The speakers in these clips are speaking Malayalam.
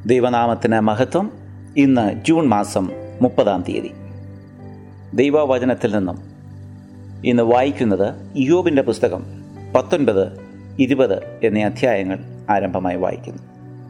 ദൈവനാമത്തിന് മഹത്വം ഇന്ന് ജൂൺ മാസം മുപ്പതാം തീയതി ദൈവവചനത്തിൽ നിന്നും ഇന്ന് വായിക്കുന്നത് യോബിൻ്റെ പുസ്തകം പത്തൊൻപത് ഇരുപത് എന്നീ അധ്യായങ്ങൾ ആരംഭമായി വായിക്കുന്നു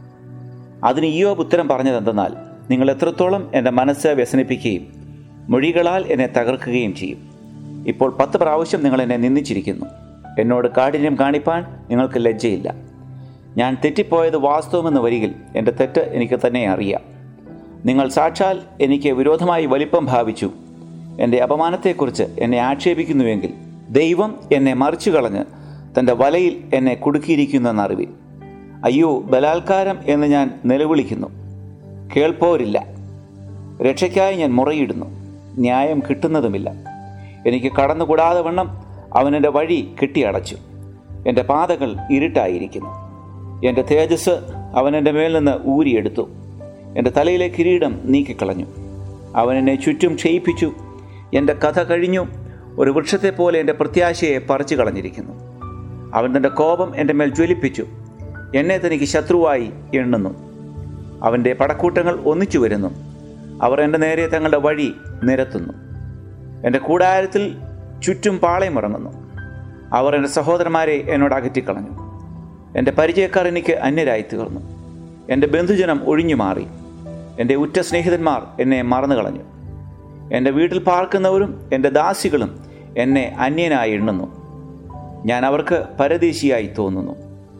അതിന് യോബ് ഉത്തരം പറഞ്ഞതെന്തെന്നാൽ നിങ്ങൾ എത്രത്തോളം എൻ്റെ മനസ്സ് വ്യസനിപ്പിക്കുകയും മൊഴികളാൽ എന്നെ തകർക്കുകയും ചെയ്യും ഇപ്പോൾ പത്ത് പ്രാവശ്യം നിങ്ങൾ എന്നെ നിന്ദിച്ചിരിക്കുന്നു എന്നോട് കാഠിന്യം കാണിപ്പാൻ നിങ്ങൾക്ക് ലജ്ജയില്ല ഞാൻ തെറ്റിപ്പോയത് വാസ്തവമെന്ന് വരികിൽ എൻ്റെ തെറ്റ് എനിക്ക് തന്നെ അറിയാം നിങ്ങൾ സാക്ഷാൽ എനിക്ക് വിരോധമായി വലിപ്പം ഭാവിച്ചു എൻ്റെ അപമാനത്തെക്കുറിച്ച് എന്നെ ആക്ഷേപിക്കുന്നുവെങ്കിൽ ദൈവം എന്നെ മറിച്ചു കളഞ്ഞ് തൻ്റെ വലയിൽ എന്നെ കുടുക്കിയിരിക്കുന്നെന്നറിവിൽ അയ്യോ ബലാത്കാരം എന്ന് ഞാൻ നിലവിളിക്കുന്നു കേൾപ്പോരില്ല രക്ഷയ്ക്കായി ഞാൻ മുറയിടുന്നു ന്യായം കിട്ടുന്നതുമില്ല എനിക്ക് കടന്നുകൂടാതെ വണ്ണം അവനെൻ്റെ വഴി കെട്ടിയടച്ചു എൻ്റെ പാതകൾ ഇരുട്ടായിരിക്കുന്നു എൻ്റെ തേജസ് അവൻ എൻ്റെ മേൽ നിന്ന് ഊരിയെടുത്തു എൻ്റെ തലയിലെ കിരീടം നീക്കിക്കളഞ്ഞു അവൻ എന്നെ ചുറ്റും ക്ഷയിപ്പിച്ചു എൻ്റെ കഥ കഴിഞ്ഞു ഒരു വൃക്ഷത്തെ പോലെ എൻ്റെ പ്രത്യാശയെ പറിച്ചു കളഞ്ഞിരിക്കുന്നു അവൻ തൻ്റെ കോപം എൻ്റെ മേൽ ജ്വലിപ്പിച്ചു എന്നെ തനിക്ക് ശത്രുവായി എണ്ണുന്നു അവൻ്റെ പടക്കൂട്ടങ്ങൾ ഒന്നിച്ചു വരുന്നു അവർ എൻ്റെ നേരെ തങ്ങളുടെ വഴി നിരത്തുന്നു എൻ്റെ കൂടാരത്തിൽ ചുറ്റും പാളയമിറങ്ങുന്നു അവർ എൻ്റെ സഹോദരന്മാരെ എന്നോട് അകറ്റിക്കളഞ്ഞു എൻ്റെ പരിചയക്കാർ എനിക്ക് അന്യരായി തീർന്നു എൻ്റെ ബന്ധുജനം ഒഴിഞ്ഞു മാറി എൻ്റെ ഉറ്റ സ്നേഹിതന്മാർ എന്നെ മറന്നു കളഞ്ഞു എൻ്റെ വീട്ടിൽ പാർക്കുന്നവരും എൻ്റെ ദാസികളും എന്നെ അന്യനായി എണ്ണുന്നു ഞാൻ അവർക്ക് പരദേശിയായി തോന്നുന്നു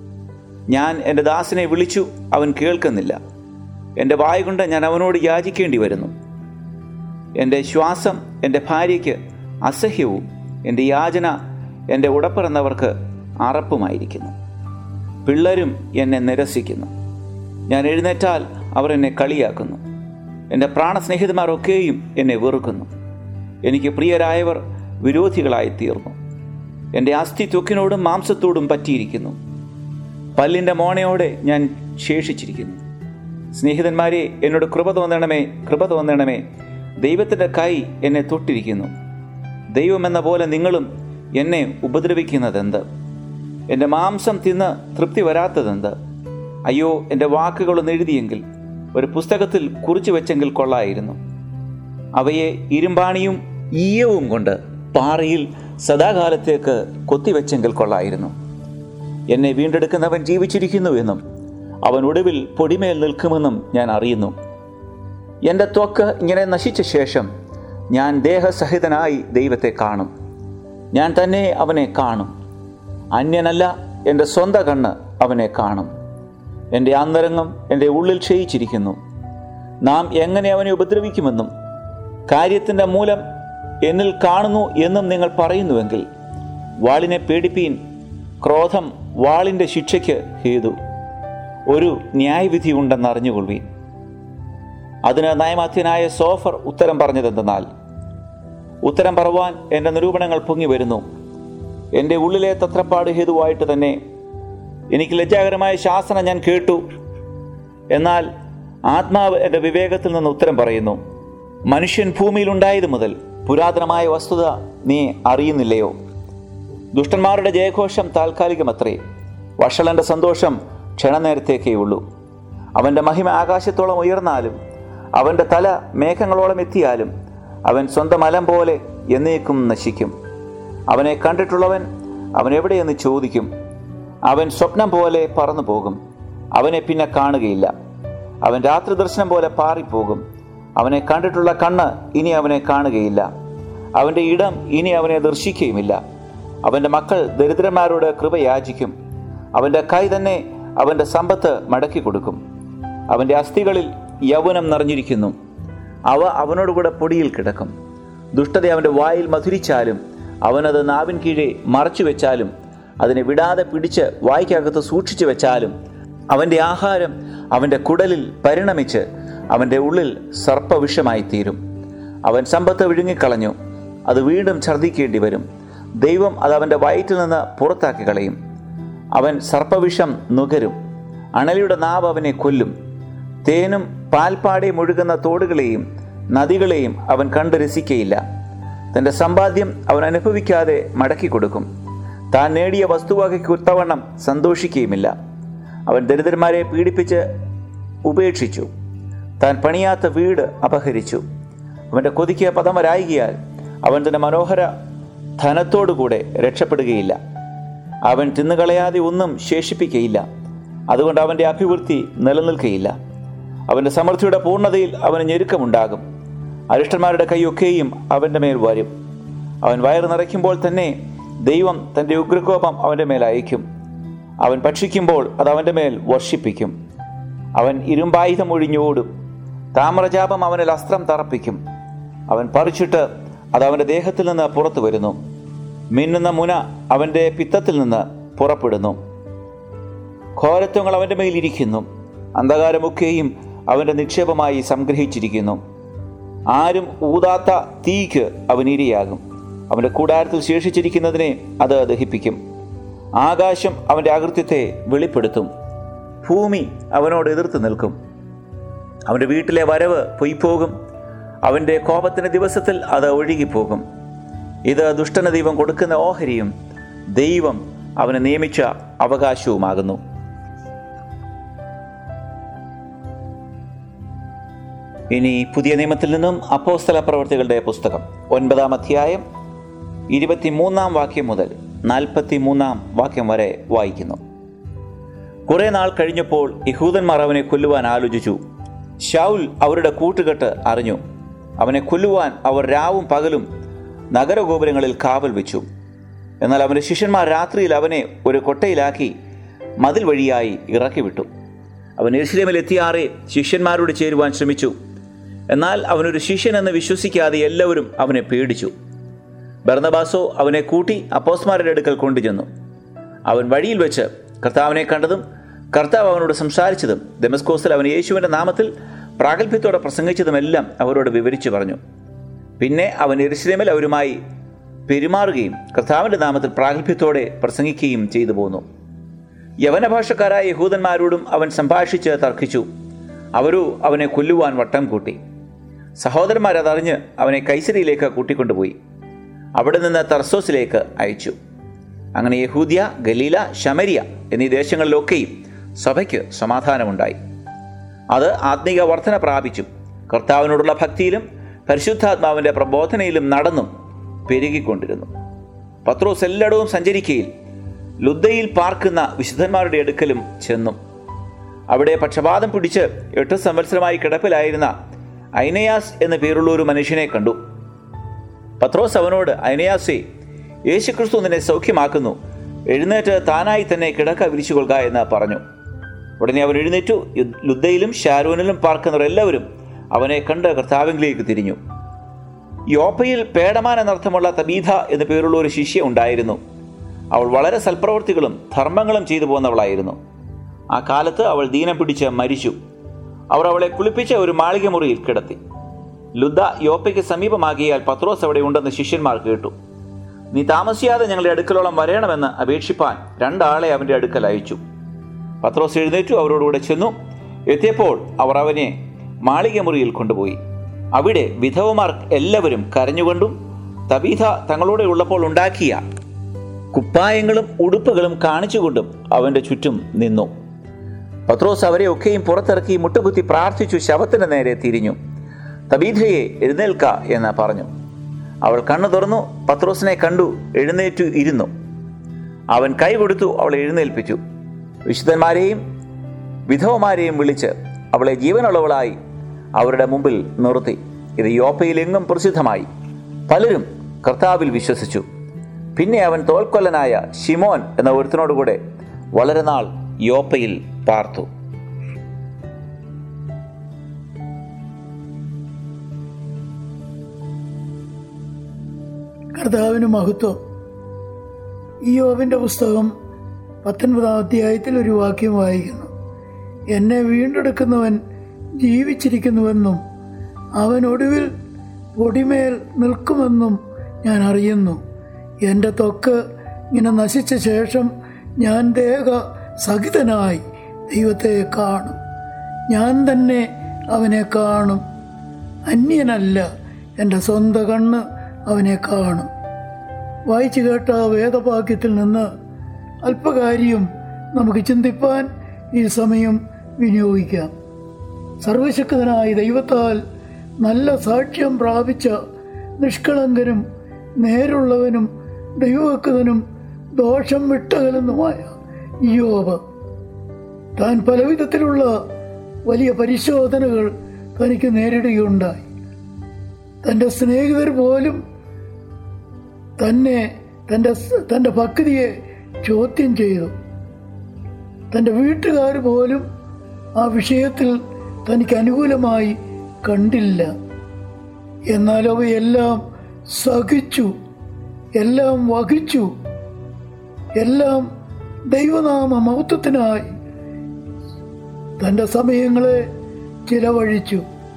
ഞാൻ എൻ്റെ ദാസനെ വിളിച്ചു അവൻ കേൾക്കുന്നില്ല എൻ്റെ വായ കൊണ്ട് ഞാൻ അവനോട് യാചിക്കേണ്ടി വരുന്നു എൻ്റെ ശ്വാസം എൻ്റെ ഭാര്യയ്ക്ക് അസഹ്യവും എൻ്റെ യാചന എൻ്റെ ഉടപ്പിറന്നവർക്ക് അറപ്പുമായിരിക്കുന്നു പിള്ളരും എന്നെ നിരസിക്കുന്നു ഞാൻ എഴുന്നേറ്റാൽ അവർ എന്നെ കളിയാക്കുന്നു എൻ്റെ പ്രാണസ്നേഹിതന്മാരൊക്കെയും എന്നെ വെറുക്കുന്നു എനിക്ക് പ്രിയരായവർ വിരോധികളായി തീർന്നു എൻ്റെ അസ്ഥി ത്വക്കിനോടും മാംസത്തോടും പറ്റിയിരിക്കുന്നു പല്ലിൻ്റെ മോണയോടെ ഞാൻ ശേഷിച്ചിരിക്കുന്നു സ്നേഹിതന്മാരെ എന്നോട് കൃപ തോന്നണമേ കൃപ തോന്നണമേ ദൈവത്തിൻ്റെ കൈ എന്നെ തൊട്ടിരിക്കുന്നു ദൈവമെന്ന പോലെ നിങ്ങളും എന്നെ ഉപദ്രവിക്കുന്നതെന്ത് എൻ്റെ മാംസം തിന്ന് തൃപ്തി വരാത്തതെന്ത് അയ്യോ എൻ്റെ വാക്കുകളൊന്ന് എഴുതിയെങ്കിൽ ഒരു പുസ്തകത്തിൽ കുറിച്ചു വെച്ചെങ്കിൽ കൊള്ളായിരുന്നു അവയെ ഇരുമ്പാണിയും ഈയവും കൊണ്ട് പാറയിൽ സദാകാലത്തേക്ക് കൊത്തിവെച്ചെങ്കിൽ കൊള്ളായിരുന്നു എന്നെ വീണ്ടെടുക്കുന്നവൻ ജീവിച്ചിരിക്കുന്നു എന്നും അവൻ ഒടുവിൽ പൊടിമേൽ നിൽക്കുമെന്നും ഞാൻ അറിയുന്നു എൻ്റെ ത്വക്ക് ഇങ്ങനെ നശിച്ച ശേഷം ഞാൻ ദേഹസഹിതനായി ദൈവത്തെ കാണും ഞാൻ തന്നെ അവനെ കാണും അന്യനല്ല എൻ്റെ സ്വന്തം കണ്ണ് അവനെ കാണും എൻ്റെ അന്തരംഗം എൻ്റെ ഉള്ളിൽ ക്ഷയിച്ചിരിക്കുന്നു നാം എങ്ങനെ അവനെ ഉപദ്രവിക്കുമെന്നും കാര്യത്തിൻ്റെ മൂലം എന്നിൽ കാണുന്നു എന്നും നിങ്ങൾ പറയുന്നുവെങ്കിൽ വാളിനെ പേടിപ്പീൻ ക്രോധം വാളിൻ്റെ ശിക്ഷയ്ക്ക് ഹേതു ഒരു ന്യായവിധി ഉണ്ടെന്ന് അറിഞ്ഞുകൊള്ളുവീൻ അതിന് നയമാത്യനായ സോഫർ ഉത്തരം പറഞ്ഞതെന്തെന്നാൽ ഉത്തരം പറവാൻ എൻ്റെ നിരൂപണങ്ങൾ പൊങ്ങി വരുന്നു എൻ്റെ ഉള്ളിലെ തത്രപ്പാട് ഹേതുവായിട്ട് തന്നെ എനിക്ക് ലജ്ജാകരമായ ശാസനം ഞാൻ കേട്ടു എന്നാൽ ആത്മാവ് എൻ്റെ വിവേകത്തിൽ നിന്ന് ഉത്തരം പറയുന്നു മനുഷ്യൻ ഭൂമിയിലുണ്ടായത് മുതൽ പുരാതനമായ വസ്തുത നീ അറിയുന്നില്ലയോ ദുഷ്ടന്മാരുടെ ജയഘോഷം താൽക്കാലികമത്രേ വഷളന്റെ സന്തോഷം ക്ഷണനേരത്തേക്കേ ഉള്ളൂ അവൻ്റെ മഹിമ ആകാശത്തോളം ഉയർന്നാലും അവൻ്റെ തല മേഘങ്ങളോളം എത്തിയാലും അവൻ സ്വന്തം മലം പോലെ എന്നേക്കും നശിക്കും അവനെ കണ്ടിട്ടുള്ളവൻ അവൻ എവിടെയെന്ന് ചോദിക്കും അവൻ സ്വപ്നം പോലെ പറന്നു പോകും അവനെ പിന്നെ കാണുകയില്ല അവൻ രാത്രി ദർശനം പോലെ പാറിപ്പോകും അവനെ കണ്ടിട്ടുള്ള കണ്ണ് ഇനി അവനെ കാണുകയില്ല അവൻ്റെ ഇടം ഇനി അവനെ ദർശിക്കുകയുമില്ല അവൻ്റെ മക്കൾ ദരിദ്രന്മാരോട് കൃപ യാചിക്കും അവൻ്റെ കൈ തന്നെ അവൻ്റെ സമ്പത്ത് മടക്കി കൊടുക്കും അവൻ്റെ അസ്ഥികളിൽ യൗവനം നിറഞ്ഞിരിക്കുന്നു അവ അവനോടുകൂടെ പൊടിയിൽ കിടക്കും ദുഷ്ടത അവൻ്റെ വായിൽ മധുരിച്ചാലും അവനത് നാവിൻ കീഴെ മറച്ചു വെച്ചാലും അതിനെ വിടാതെ പിടിച്ച് വായ്ക്കകത്ത് സൂക്ഷിച്ചു വെച്ചാലും അവൻ്റെ ആഹാരം അവൻ്റെ കുടലിൽ പരിണമിച്ച് അവൻ്റെ ഉള്ളിൽ സർപ്പവിഷമായി തീരും അവൻ സമ്പത്ത് വിഴുങ്ങിക്കളഞ്ഞു അത് വീണ്ടും ഛർദ്ദിക്കേണ്ടി വരും ദൈവം അത് അവൻ്റെ വയറ്റിൽ നിന്ന് പുറത്താക്കി കളയും അവൻ സർപ്പവിഷം നുകരും അണലിയുടെ നാവ് അവനെ കൊല്ലും തേനും പാൽപ്പാടെ മുഴുകുന്ന തോടുകളെയും നദികളെയും അവൻ കണ്ടു രസിക്കയില്ല തൻ്റെ സമ്പാദ്യം അവൻ അനുഭവിക്കാതെ മടക്കി കൊടുക്കും താൻ നേടിയ വസ്തുവകയ്ക്ക് ഉത്തവണ്ണം സന്തോഷിക്കുകയുമില്ല അവൻ ദരിദ്രന്മാരെ പീഡിപ്പിച്ച് ഉപേക്ഷിച്ചു താൻ പണിയാത്ത വീട് അപഹരിച്ചു അവൻ്റെ കൊതിക്ക് പദമരായികയാൽ അവൻ തന്റെ മനോഹര ധനത്തോടുകൂടെ രക്ഷപ്പെടുകയില്ല അവൻ തിന്നുകളയാതെ ഒന്നും ശേഷിപ്പിക്കയില്ല അതുകൊണ്ട് അവൻ്റെ അഭിവൃദ്ധി നിലനിൽക്കയില്ല അവൻ്റെ സമൃദ്ധിയുടെ പൂർണ്ണതയിൽ അവന് ഞെരുക്കമുണ്ടാകും അരിഷ്ടന്മാരുടെ കൈയൊക്കെയും അവൻ്റെ മേൽ വരും അവൻ വയറ് നിറയ്ക്കുമ്പോൾ തന്നെ ദൈവം തൻ്റെ ഉഗ്രകോപം അവൻ്റെ മേൽ അയക്കും അവൻ ഭക്ഷിക്കുമ്പോൾ അത് അവൻ്റെ മേൽ വർഷിപ്പിക്കും അവൻ ഇരുമ്പായുധം ഒഴിഞ്ഞോടും താമ്രജാപം അവനിൽ അസ്ത്രം തറപ്പിക്കും അവൻ പറിച്ചിട്ട് അത് അവൻ്റെ ദേഹത്തിൽ നിന്ന് പുറത്തു വരുന്നു മിന്നുന്ന മുന അവൻ്റെ പിത്തത്തിൽ നിന്ന് പുറപ്പെടുന്നു ഘോരത്വങ്ങൾ അവൻ്റെ മേലിരിക്കുന്നു അന്ധകാരമൊക്കെയും അവൻ്റെ നിക്ഷേപമായി സംഗ്രഹിച്ചിരിക്കുന്നു ആരും ഊതാത്ത തീക്ക് അവൻ ഇരയാകും അവൻ്റെ കൂടാരത്തിൽ ശേഷിച്ചിരിക്കുന്നതിനെ അത് ദഹിപ്പിക്കും ആകാശം അവൻ്റെ അകൃത്യത്തെ വെളിപ്പെടുത്തും ഭൂമി അവനോട് എതിർത്ത് നിൽക്കും അവൻ്റെ വീട്ടിലെ വരവ് പൊയ്പോകും അവൻ്റെ കോപത്തിൻ്റെ ദിവസത്തിൽ അത് ഒഴുകിപ്പോകും ഇത് ദുഷ്ടന ദൈവം കൊടുക്കുന്ന ഓഹരിയും ദൈവം അവന് നിയമിച്ച അവകാശവുമാകുന്നു ഇനി പുതിയ നിയമത്തിൽ നിന്നും അപ്പോസ്തല പ്രവർത്തികളുടെ പുസ്തകം ഒൻപതാം അധ്യായം ഇരുപത്തിമൂന്നാം വാക്യം മുതൽ നാൽപ്പത്തി മൂന്നാം വാക്യം വരെ വായിക്കുന്നു കുറെ നാൾ കഴിഞ്ഞപ്പോൾ യഹൂദന്മാർ അവനെ കൊല്ലുവാൻ ആലോചിച്ചു ഷൗൽ അവരുടെ കൂട്ടുകെട്ട് അറിഞ്ഞു അവനെ കൊല്ലുവാൻ അവർ രാവും പകലും നഗരഗോപുരങ്ങളിൽ കാവൽ വെച്ചു എന്നാൽ അവൻ്റെ ശിഷ്യന്മാർ രാത്രിയിൽ അവനെ ഒരു കൊട്ടയിലാക്കി മതിൽ വഴിയായി ഇറക്കി വിട്ടു അവൻ എരുസലേമിലെത്തിയാറെ ശിഷ്യന്മാരോട് ചേരുവാൻ ശ്രമിച്ചു എന്നാൽ അവനൊരു ശിഷ്യനെന്ന് വിശ്വസിക്കാതെ എല്ലാവരും അവനെ പേടിച്ചു ബർണബാസോ അവനെ കൂട്ടി അപ്പോസ്മാരുടെ അടുക്കൽ കൊണ്ടുചെന്നു അവൻ വഴിയിൽ വെച്ച് കർത്താവിനെ കണ്ടതും കർത്താവ് അവനോട് സംസാരിച്ചതും ദമസ്കോസിൽ അവൻ യേശുവിൻ്റെ നാമത്തിൽ പ്രാഗൽഭ്യത്തോടെ പ്രസംഗിച്ചതുമെല്ലാം അവരോട് വിവരിച്ചു പറഞ്ഞു പിന്നെ അവൻ എരുസലേമിൽ അവരുമായി പെരുമാറുകയും കർത്താവിൻ്റെ നാമത്തിൽ പ്രാഗൽഭ്യത്തോടെ പ്രസംഗിക്കുകയും ചെയ്തു പോന്നു യവന ഭാഷക്കാരായ യഹൂദന്മാരോടും അവൻ സംഭാഷിച്ച് തർക്കിച്ചു അവരു അവനെ കൊല്ലുവാൻ വട്ടം കൂട്ടി സഹോദരന്മാരതറിഞ്ഞ് അവനെ കൈസരിയിലേക്ക് കൂട്ടിക്കൊണ്ടുപോയി അവിടെ നിന്ന് തർസോസിലേക്ക് അയച്ചു അങ്ങനെ യഹൂദ്യ ഗലീല ശമരിയ എന്നീ ദേശങ്ങളിലൊക്കെയും സഭയ്ക്ക് സമാധാനമുണ്ടായി അത് ആത്മീക വർധന പ്രാപിച്ചു കർത്താവിനോടുള്ള ഭക്തിയിലും പരിശുദ്ധാത്മാവിൻ്റെ പ്രബോധനയിലും നടന്നും പെരുകിക്കൊണ്ടിരുന്നു പത്രോസ് എല്ലായിടവും സഞ്ചരിക്കയിൽ ലുദ്ദയിൽ പാർക്കുന്ന വിശുദ്ധന്മാരുടെ അടുക്കലും ചെന്നു അവിടെ പക്ഷപാതം പിടിച്ച് എട്ട് സംവത്സരമായി കിടപ്പിലായിരുന്ന ഐനയാസ് എന്ന പേരുള്ള ഒരു മനുഷ്യനെ കണ്ടു പത്രോസ് അവനോട് ഐനയാസേ യേശുക്രിസ്തു നിന്നെ സൗഖ്യമാക്കുന്നു എഴുന്നേറ്റ് താനായി തന്നെ കിടക്ക വിരിച്ചുകൊള്ളുക എന്ന് പറഞ്ഞു ഉടനെ അവൻ എഴുന്നേറ്റു യു- ലുദ്ദയിലും ഷാരൂനിലും പാർക്കുന്നവർ എല്ലാവരും അവനെ കണ്ട് കർത്താവിംഗിലേക്ക് തിരിഞ്ഞു യോപ്പയിൽ പേടമാൻ എന്നർത്ഥമുള്ള തബീധ എന്നു പേരുള്ള ഒരു ശിഷ്യ ഉണ്ടായിരുന്നു അവൾ വളരെ സൽപ്രവൃത്തികളും ധർമ്മങ്ങളും ചെയ്തു പോന്നവളായിരുന്നു ആ കാലത്ത് അവൾ ദീനം പിടിച്ച് മരിച്ചു അവർ അവളെ കുളിപ്പിച്ച ഒരു മാളിക മുറിയിൽ കിടത്തി ലുദ്ദ യോപ്പയ്ക്ക് സമീപമാകിയാൽ പത്രോസ് അവിടെ ഉണ്ടെന്ന് ശിഷ്യന്മാർ കേട്ടു നീ താമസിയാതെ ഞങ്ങളുടെ അടുക്കലോളം വരണമെന്ന് അപേക്ഷിപ്പാൻ രണ്ടാളെ അവൻ്റെ അടുക്കൽ അയച്ചു പത്രോസ് എഴുന്നേറ്റു അവരോടുകൂടെ ചെന്നു എത്തിയപ്പോൾ അവർ അവനെ മാളിക മുറിയിൽ കൊണ്ടുപോയി അവിടെ വിധവമാർ എല്ലാവരും കരഞ്ഞുകൊണ്ടും തബീഥ തങ്ങളോടെ ഉള്ളപ്പോൾ ഉണ്ടാക്കിയ കുപ്പായങ്ങളും ഉടുപ്പുകളും കാണിച്ചുകൊണ്ടും അവൻ്റെ ചുറ്റും നിന്നു പത്രോസ് അവരെ ഒക്കെയും പുറത്തിറക്കി മുട്ടുകുത്തി പ്രാർത്ഥിച്ചു ശവത്തിന് നേരെ തിരിഞ്ഞു തബീഥയെ എഴുന്നേൽക്ക എന്ന് പറഞ്ഞു അവൾ കണ്ണു തുറന്നു പത്രോസിനെ കണ്ടു എഴുന്നേറ്റു ഇരുന്നു അവൻ കൈ കൊടുത്തു അവളെ എഴുന്നേൽപ്പിച്ചു വിശുദ്ധന്മാരെയും വിധവമാരെയും വിളിച്ച് അവളെ ജീവനുള്ളവളായി അവരുടെ മുമ്പിൽ നിർത്തി ഇത് യോപ്പയിലെങ്ങും പ്രസിദ്ധമായി പലരും കർത്താവിൽ വിശ്വസിച്ചു പിന്നെ അവൻ തോൽക്കൊല്ലനായ ഷിമോൻ എന്ന ഒരുത്തനോടുകൂടെ വളരെ നാൾ യോപ്പയിൽ പാർത്തു കർത്താവിന് മഹത്വം ഈ യോവിൻ്റെ പുസ്തകം പത്തൊൻപതാം അധ്യായത്തിൽ ഒരു വാക്യം വായിക്കുന്നു എന്നെ വീണ്ടെടുക്കുന്നവൻ ജീവിച്ചിരിക്കുന്നുവെന്നും അവൻ ഒടുവിൽ പൊടിമേൽ നിൽക്കുമെന്നും ഞാൻ അറിയുന്നു എൻ്റെ ത്വക്ക് ഇങ്ങനെ നശിച്ച ശേഷം ഞാൻ ദേഹ സഹിതനായി ദൈവത്തെ കാണും ഞാൻ തന്നെ അവനെ കാണും അന്യനല്ല എൻ്റെ സ്വന്തം കണ്ണ് അവനെ കാണും വായിച്ചു കേട്ട ആ വേദവാക്യത്തിൽ നിന്ന് അല്പകാര്യം നമുക്ക് ചിന്തിപ്പാൻ ഈ സമയം വിനിയോഗിക്കാം സർവശക്തനായ ദൈവത്താൽ നല്ല സാക്ഷ്യം പ്രാപിച്ച നിഷ്കളങ്കനും നേരുള്ളവനും ദൈവഭക്തനും ദോഷം വിട്ടകലെന്നുമായ യോബ് താൻ പലവിധത്തിലുള്ള വലിയ പരിശോധനകൾ തനിക്ക് നേരിടുകയുണ്ടായി തൻ്റെ സ്നേഹിതർ പോലും തന്നെ തൻ്റെ തൻ്റെ ഭക്തിയെ ചോദ്യം ചെയ്തു തൻ്റെ വീട്ടുകാർ പോലും ആ വിഷയത്തിൽ തനിക്ക് അനുകൂലമായി കണ്ടില്ല എന്നാൽ അവയെല്ലാം സഹിച്ചു എല്ലാം വഹിച്ചു എല്ലാം ദൈവനാമ മഹത്വത്തിനായി തൻ്റെ സമയങ്ങളെ ചിലവഴിച്ചു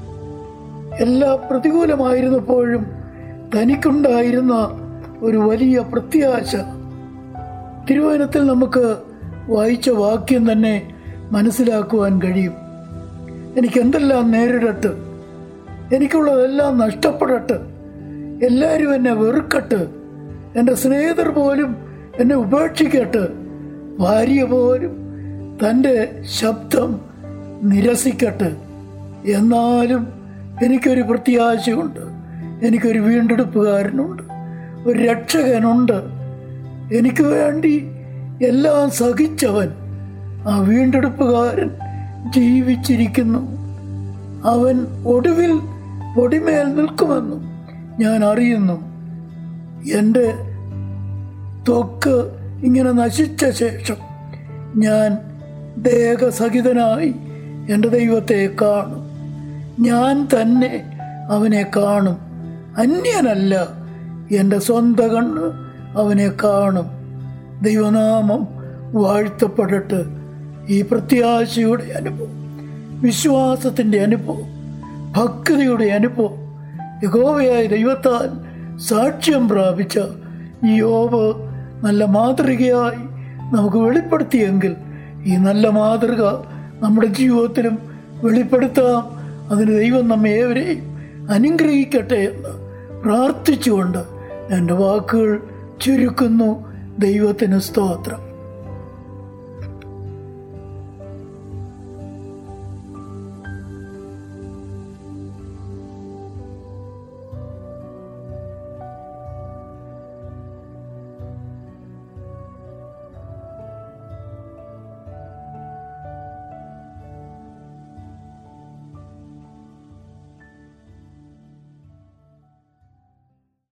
എല്ലാ പ്രതികൂലമായിരുന്നപ്പോഴും തനിക്കുണ്ടായിരുന്ന ഒരു വലിയ പ്രത്യാശ തിരുവചനത്തിൽ നമുക്ക് വായിച്ച വാക്യം തന്നെ മനസ്സിലാക്കുവാൻ കഴിയും എനിക്ക് എന്തെല്ലാം നേരിടട്ട് എനിക്കുള്ളതെല്ലാം നഷ്ടപ്പെടട്ട് എല്ലാവരും എന്നെ വെറുക്കട്ട് എൻ്റെ സ്നേഹിതർ പോലും എന്നെ ഉപേക്ഷിക്കട്ട് ഭാര്യ പോലും തൻ്റെ ശബ്ദം നിരസിക്കട്ടെ എന്നാലും എനിക്കൊരു പ്രത്യാശയുണ്ട് എനിക്കൊരു വീണ്ടെടുപ്പുകാരനുണ്ട് ഒരു രക്ഷകനുണ്ട് എനിക്ക് വേണ്ടി എല്ലാം സഹിച്ചവൻ ആ വീണ്ടെടുപ്പുകാരൻ ജീവിച്ചിരിക്കുന്നു അവൻ ഒടുവിൽ പൊടിമേൽ നിൽക്കുമെന്നും ഞാൻ അറിയുന്നു എൻ്റെ ത്വക്ക് ഇങ്ങനെ നശിച്ച ശേഷം ഞാൻ ദേഹസഹിതനായി എൻ്റെ ദൈവത്തെ കാണും ഞാൻ തന്നെ അവനെ കാണും അന്യനല്ല എൻ്റെ സ്വന്തം കണ്ണ് അവനെ കാണും ദൈവനാമം വാഴ്ത്തപ്പെടട്ടെ ഈ പ്രത്യാശയുടെ അനുഭവം വിശ്വാസത്തിൻ്റെ അനുഭവം ഭക്തിയുടെ അനുഭവം യഹോവയായ ദൈവത്താൽ സാക്ഷ്യം പ്രാപിച്ച ഈ യോബ് നല്ല മാതൃകയായി നമുക്ക് വെളിപ്പെടുത്തിയെങ്കിൽ ഈ നല്ല മാതൃക നമ്മുടെ ജീവിതത്തിലും വെളിപ്പെടുത്താം അതിന് ദൈവം നമ്മെ ഏവരെയും അനുഗ്രഹിക്കട്ടെ എന്ന് പ്രാർത്ഥിച്ചുകൊണ്ട് എൻ്റെ വാക്കുകൾ ചുരുക്കുന്നു ദൈവത്തിന് സ്തോത്രം